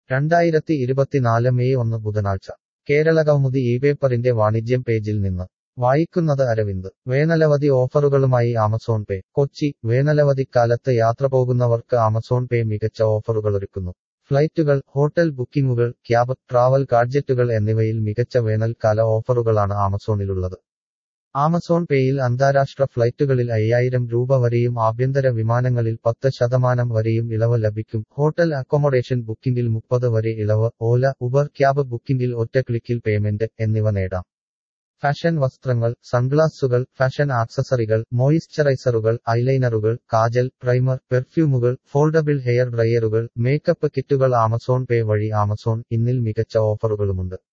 രണ്ടായിരത്തി ഇരുപത്തിനാല് മെയ് ഒന്ന് ബുധനാഴ്ച കേരളകൗമുദി ഈ പേപ്പറിന്റെ വാണിജ്യം പേജിൽ നിന്ന് വായിക്കുന്നത് അരവിന്ദ് വേനലവധി ഓഫറുകളുമായി ആമസോൺ പേ കൊച്ചി വേനലവധിക്കാലത്ത് യാത്ര പോകുന്നവർക്ക് ആമസോൺ പേ മികച്ച ഓഫറുകളൊരുക്കുന്നു ഫ്ലൈറ്റുകൾ ഹോട്ടൽ ബുക്കിംഗുകൾ ക്യാബ് ട്രാവൽ ഗാഡ്ജറ്റുകൾ എന്നിവയിൽ മികച്ച വേനൽക്കാല ഓഫറുകളാണ് ആമസോണിലുള്ളത് ആമസോൺ പേയിൽ അന്താരാഷ്ട്ര ഫ്ലൈറ്റുകളിൽ അയ്യായിരം രൂപ വരെയും ആഭ്യന്തര വിമാനങ്ങളിൽ പത്ത് ശതമാനം വരെയും ഇളവ് ലഭിക്കും ഹോട്ടൽ അക്കോമഡേഷൻ ബുക്കിംഗിൽ മുപ്പത് വരെ ഇളവ് ഓല ഉബർ ക്യാബ് ബുക്കിംഗിൽ ഒറ്റ ക്ലിക്കിൽ പേയ്മെന്റ് എന്നിവ നേടാം ഫാഷൻ വസ്ത്രങ്ങൾ സൺഗ്ലാസുകൾ ഫാഷൻ ആക്സസറികൾ മോയിസ്ചറൈസറുകൾ ഐലൈനറുകൾ കാജൽ പ്രൈമർ പെർഫ്യൂമുകൾ ഫോൾഡബിൾ ഹെയർ ഡ്രയറുകൾ മേക്കപ്പ് കിറ്റുകൾ ആമസോൺ പേ വഴി ആമസോൺ ഇന്നിൽ മികച്ച ഓഫറുകളുമുണ്ട്